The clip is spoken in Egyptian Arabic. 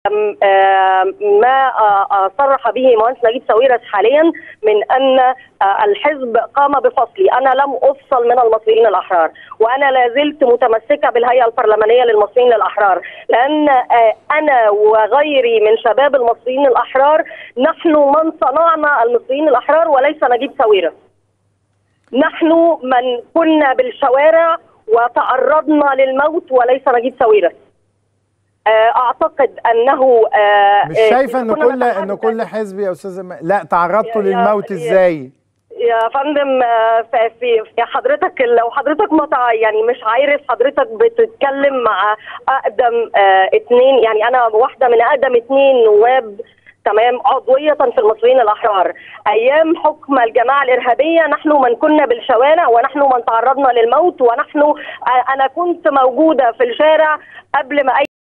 ما صرح به مهندس نجيب ساويرس حاليا من ان الحزب قام بفصلي، انا لم افصل من المصريين الاحرار، وانا لا زلت متمسكه بالهيئه البرلمانيه للمصريين الاحرار، لان انا وغيري من شباب المصريين الاحرار نحن من صنعنا المصريين الاحرار وليس نجيب ساويرس. نحن من كنا بالشوارع وتعرضنا للموت وليس نجيب ساويرس. اعتقد انه مش شايفه ان كل ان كل حزب يا استاذه لا تعرضتوا للموت ازاي يا فندم في في حضرتك لو حضرتك متع يعني مش عارف حضرتك بتتكلم مع اقدم اثنين يعني انا واحده من اقدم اثنين نواب تمام عضوية في المصريين الأحرار أيام حكم الجماعة الإرهابية نحن من كنا بالشوارع ونحن من تعرضنا للموت ونحن أنا كنت موجودة في الشارع قبل ما أي